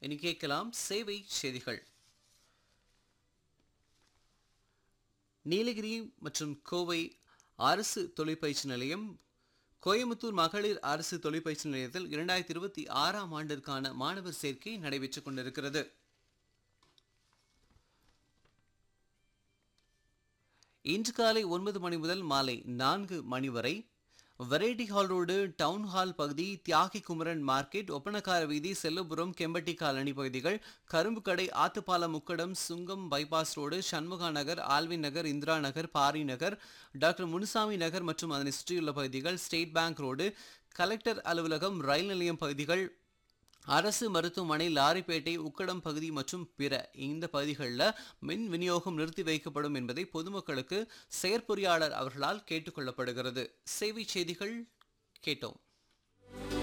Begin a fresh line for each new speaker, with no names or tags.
இனி கேட்கலாம் சேவை செய்திகள் நீலகிரி மற்றும் கோவை அரசு தொழிற்பயிற்சி நிலையம் கோயம்புத்தூர் மகளிர் அரசு தொழிற்பயிற்சி நிலையத்தில் இரண்டாயிரத்தி இருபத்தி ஆறாம் ஆண்டிற்கான மாணவர் சேர்க்கை நடைபெற்றுக் கொண்டிருக்கிறது இன்று காலை ஒன்பது மணி முதல் மாலை நான்கு மணி வரை variety hall road town hall பகுதி தியாகி குமரன் மார்க்கெட் ஒப்பனக்கார வீதி செல்லபுரம் கெம்பட்டி காலனி பகுதிகள் Karumbukadai Athupalam Mukkadam Sungam bypass road Shanmuga Nagar Alvin Nagar Indira Nagar Pari Nagar doctor Munusamy Nagar மற்றும் அதனை சுற்றியுள்ள பகுதிகள் ஸ்டேட் பேங்க் ரோடு கலெக்டர் அலுவலகம் ரயில் நிலையம் பகுதிகள் அரசு மருத்துவமனை லாரிப்பேட்டை உக்கடம் பகுதி மற்றும் பிற இந்த பகுதிகளில் மின் விநியோகம் நிறுத்தி வைக்கப்படும் என்பதை பொதுமக்களுக்கு செயற்பொறியாளர் அவர்களால் கேட்டுக்கொள்ளப்படுகிறது சேவை செய்திகள் கேட்டோம்